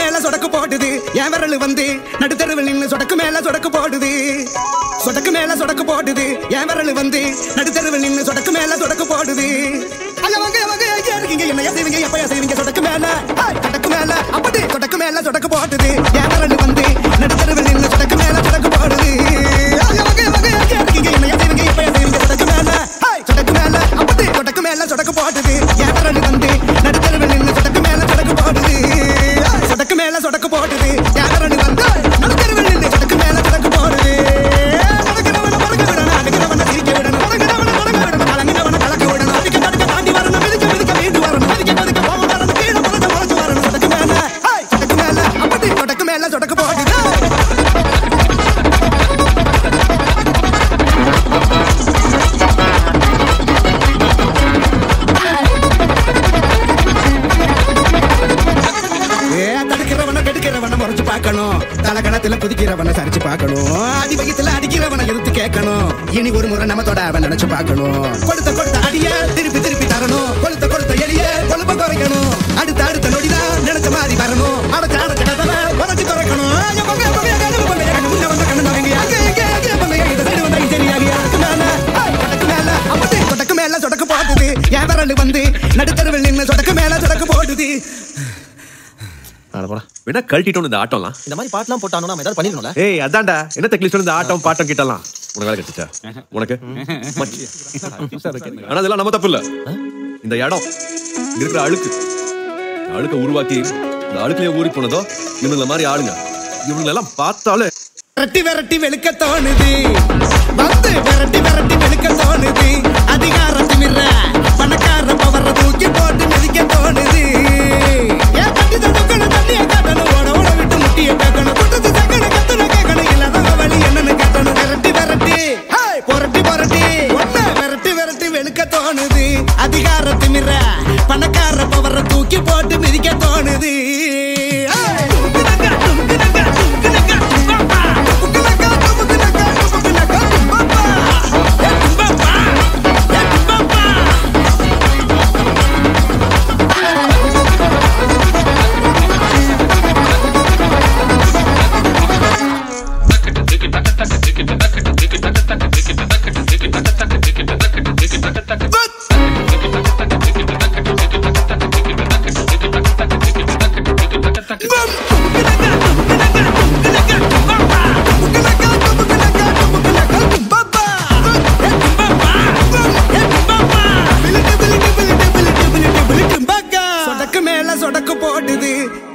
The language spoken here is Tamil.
மேல சொடக்கு போடுது என் விரல் வந்து நடுத்தருவில் நின்னு சொடக்கு மேல சொடக்கு போடுது சொடக்கு மேல சொடக்கு போடுது என் விரல் வந்து நடுத்தருவில் நின்னு சொடக்கு மேல சொடக்கு போடுது ஐயா வாங்க வாங்க எங்க இருக்கீங்க என்ன செய்வீங்க எப்ப செய்வீங்க சொடக்கு மேல ஹாய், சொடக்கு மேல அப்படி சொடக்கு மேல சொடக்கு போடுது என் விரல் வந்து நடுத்தருவில் நின்னு சொடக்கு மேல சொடக்கு போடுது ஐயா வாங்க வாங்க எங்க இருக்கீங்க என்ன செய்வீங்க எப்ப செய்வீங்க சொடக்கு மேல ஹாய், சொடக்கு மேல அப்படி சொடக்கு மேல சொடக்கு போடுது என் விரல் வந்து நடுத்தருவில் நின்னு சொடக்கு மேல சொடக்கு போடுது ஹாய், சொடக்கு மேல சொடக்கு போடுது என் விரல் வந்து நடுத்தருவில் நின்னு சொடக்கு மேல சொடக்கு போடுது நடக்கிறவன மறக்க விடணும் அடுக்கிறவன சிரிக்க விடணும் நடக்கிறவன தொடங்க விடணும் கலங்கினவன கலக்க விடணும் அதுக்கு தடுக்க தாண்டி வரணும் மிதிக்க மிதிக்க மீண்டு வரணும் மிதிக்க மிதிக்க போக வரணும் கீழே முளைச்சு முளைச்சு வரணும் சொடக்கு மேல ஹாய், சொடக்கு மேல அப்படி சொடக்கு மேல சொடக்கு போடுது ஏ, தடுக்கிறவன கெடுக்கிறவன முறைச்சு பார்க்கணும் தலகணத்துல குதிக்கிறவன சரிச்சு பார்க்கணும் அடி வயித்துல அடிக்கிறவன எதிர்த்து கேட்கணும் இனி ஒரு முறை நம்ம தொட அவன் நினைச்சு பார்க்கணும் கொடுத்த கொடுத்த அடிய திருப்பி திருப்பி தரணும் கொளுத்த கொளுத்த எளிய கொழுப்ப குறைக்கணும் அடுத்த அடுத்த நொடிதான் நினைச்ச மாதிரி வரணும் அடைச்ச அடைச்ச கதவை உடச்சு குறைக்கணும் எப்பவுமே, எப்பவுமே, கனவு பண்ணு, எனக்கு முன்ன வந்த கண்ணு தவங்க. அங்க, இங்க, அங்க பண்ணு, இந்த side வந்தா இது சரியாகி, அதுக்கு மேல, ஹாய், சொடக்கு மேல, அப்படி சொடக்கு மேல சொடக்கு போடுது என் விரல் வந்து நடுத்தருவில் நின்னு சொடக்கு மேல சொடக்கு போடுது அட போடா வேணா கழட்டிட்டோம் இந்த ஆட்டம்லாம் இந்த மாதிரி பாட்டுலாம் போட்டானோ நம்ம ஏதாவது பண்ணிடணும்ல ஏய் அதான்டா என்ன தக்லீஃப் இந்த ஆட்டம் பாட்டம் கிட்டலாம் உனக்கு வேலை கிடைச்சா உனக்கு மச்சி. ஆனா அதெல்லாம் நம்ம தப்பு இல்ல இந்த இடம் இங்க இருக்கிற அழுக்கு இந்த அழுக்க உருவாக்கி இந்த அழுக்குலயே ஊறி போனதோ இவங்கள மாதிரி ஆளுங்க இவங்களை எல்லாம் பார்த்தாலே விரட்டி விரட்டி வெளுக்க தோணுது வந்து விரட்டி விரட்டி வெளுக்க தோணுது அதிகாரம் திமிர பணக்கார பவர தூக்கி போட்டு மிதிக்க தோணுது ஏன் தட்டி தடுக்கணும் தண்ணிய காட்டணும் ஓட ஓட விட்டு முட்டிய கேட்கணும் குட்டத்து சக்கன கத்துன கேட்கணும் இல்லாத வழி என்னன்னு கேட்டணும் விரட்டி விரட்டி ஹேய், புரட்டி புரட்டி ஒண்ணு விரட்டி விரட்டி வெளுக்க தோணுது அதிகார திமிர பணக்கார பவர தூக்கி போட்டு மிதிக்க தோணுது ஹேய், தும்குனங்க, தும்குனங்க, தும்குனங்க, தும்பப்பா. தும்குனங்க, தும்குனங்க, தும்குனங்க, தும்பப்பா. ஏ, தும்பப்பா. ஏ, தும்பப்பா. சொடக்கு மேல சொடக்கு போடுது